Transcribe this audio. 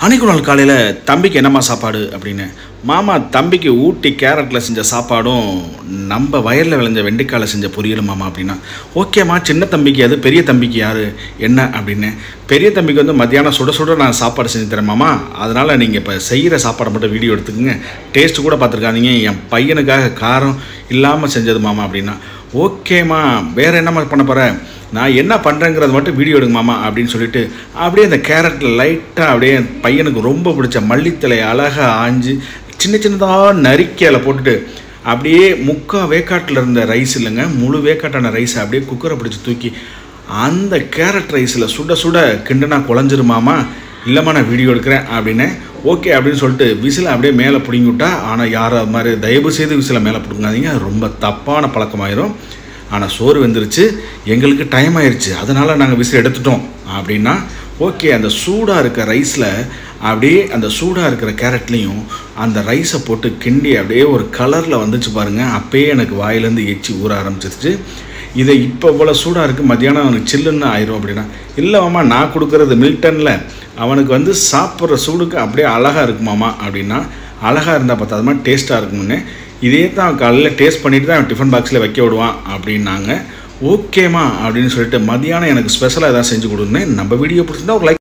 அன்னைக்கு ஒரு நாள் காலையில் தம்பிக்கு என்னம்மா சாப்பாடு அப்படின்னு மாமா தம்பிக்கு ஊட்டி கேரட்டில் செஞ்ச சாப்பாடும் நம்ம வயலில் விளைஞ்ச வெண்டைக்காயில் செஞ்ச பொரியலும் மாமா அப்படின்னா ஓகேம்மா சின்ன தம்பிக்கு அது பெரிய தம்பிக்கு யார் என்ன அப்படின்னு பெரிய தம்பிக்கு வந்து மத்தியானம் சுட சுட நான் சாப்பாடு செஞ்சு தரேன் மாமா அதனால் நீங்கள் இப்போ செய்கிற சாப்பாடை மட்டும் வீடியோ எடுத்துக்கோங்க டேஸ்ட்டு கூட பார்த்துருக்காதீங்க என் பையனுக்காக காரம் இல்லாமல் செஞ்சது மாமா அப்படின்னா ஓகேம்மா வேறு என்னம்மா பண்ண போகிற நான் என்ன பண்ணுறேங்கிறத மட்டும் வீடியோ எடுங்க மாமா அப்படின்னு சொல்லிட்டு அப்படியே அந்த கேரட்டில் லைட்டாக அப்படியே என் பையனுக்கு ரொம்ப பிடிச்ச மல்லித்தலை அழகாக ஆஞ்சு சின்ன சின்னதாக நறுக்கி அதில் போட்டுட்டு அப்படியே முக்கா வேக்காட்டில் இருந்த ரைஸ் இல்லைங்க முழு வேக்காட்டான ரைஸை அப்படியே குக்கரை பிடிச்சி தூக்கி அந்த கேரட் ரைஸில் சுட சுட கிண்டுனா குழஞ்சிருமாமா இல்லைம்மா நான் வீடியோ எடுக்கிறேன் அப்படின்னு ஓகே அப்படின்னு சொல்லிட்டு விசிலை அப்படியே மேலே பிடிங்கி விட்டா ஆனால் யாரும் அது மாதிரி தயவு செய்து விசிலை மேலே பிடுங்காதீங்க அது ரொம்ப தப்பான பழக்கமாயிரும் ஆனால் சோறு வெந்துருச்சு எங்களுக்கு டைம் ஆயிடுச்சு அதனால் நாங்கள் விசில் எடுத்துட்டோம் அப்படின்னா ஓகே அந்த சூடாக இருக்க ரைஸில் அப்படியே அந்த சூடாக இருக்கிற கேரட்லேயும் அந்த ரைஸை போட்டு கிண்டி அப்படியே ஒரு கலரில் வந்துச்சு பாருங்கள் அப்பயே எனக்கு வாயிலேருந்து எச்சி ஊற ஆரம்பிச்சிருச்சு இதை இப்போ இவ்வளோ சூடாக இருக்குது மத்தியானம் அவனுக்கு சில்லுன்னு ஆயிரும் அப்படின்னா இல்லை மாமா நான் கொடுக்குறது மில்டனில் அவனுக்கு வந்து சாப்பிட்ற சூடுக்கு அப்படியே அழகாக இருக்குமாமா அப்படின்னா அழகாக இருந்தால் பார்த்தா அது மாதிரி டேஸ்ட்டாக இருக்கும்னு இதே தான் காலையில் டேஸ்ட் பண்ணிட்டு தான் அவன் டிஃபன் பாக்ஸில் வைக்க விடுவான் அப்படின்னாங்க ஓகேம்மா அப்படின்னு சொல்லிட்டு மதியானம் எனக்கு ஸ்பெஷலாக எதாவது செஞ்சு கொடுங்க நம்ம வீடியோ பிடிச்சிருந்தா ஒரு லைக்